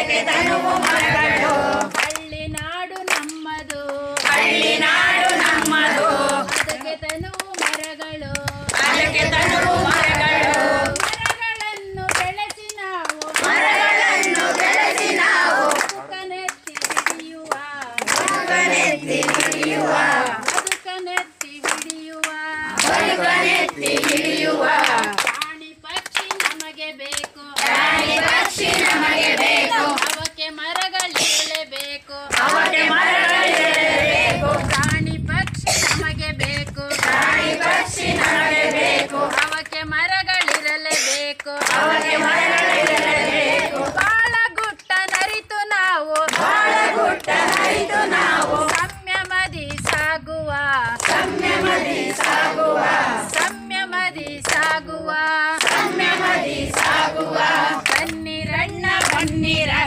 ಅದಕ್ಕೆ ತನುವು ಮರಗಳು ಹಳ್ಳಿ ನಾಡು ನಮ್ಮದು ಹಳ್ಳಿ ನಾಡು ನಮ್ಮದು ಅದಕ್ಕೆ ತನುವು ಮರಗಳು ಅದಕ್ಕೆ ತನುವು ಮರಗಳು ಮರಗಳನ್ನು ಬೆಳೆಸಿ ನಾವು ಮರಗಳನ್ನು ಬೆಳೆಸಿ ನಾವು ಬದುಕನೆತ್ತಿ ಹಿಡಿಯುವ ಬದುಕನೆತ್ತಿ ಹಿಡಿಯುವ ಬದುಕನೆತ್ತಿ ಹಿಡಿಯುವ ಬದುಕನೆತ್ತಿ ಹಿಡಿಯುವ ಪ್ರಾಣಿ ಪಕ್ಷಿ ನಮಗೆ ಬೇಕು ಪ್ರಾಣಿ ಪಕ್ಷಿ ನಮಗೆ ಬೇಕು ಅವಕ್ಕೆ ಮರಗಳಿರಲೇಬೇಕು ಅವಕ್ಕೆ ಮರಗಳಿರಬೇಕು ಪ್ರಾಣಿ ಪಕ್ಷಿ ನಮಗೆ ಬೇಕು ಪ್ರಾಣಿ ಪಕ್ಷಿ ನಮಗೆ ಬೇಕು ಅವಕ್ಕೆ ಮರಗಳಿರಲೇಬೇಕು ಅವಕ್ಕೆ ಮರಗಳಿರಬೇಕು ಬಾಳಗುಟ್ಟ ನರಿತು ನಾವು ಬಾಳಗುಟ್ಟ ಹರಿದು ನಾವು ಸಂಯಮದಿ ಸಾಗುವ ಸಂಯಮದಿ ಸಾಗುವ ಸಂಯಮದಿ ಸಾಗುವ ಸಂಯಮದಿ ಸಾಗುವ ಬನ್ನಿರಣ್ಣ ಬನ್ನಿರ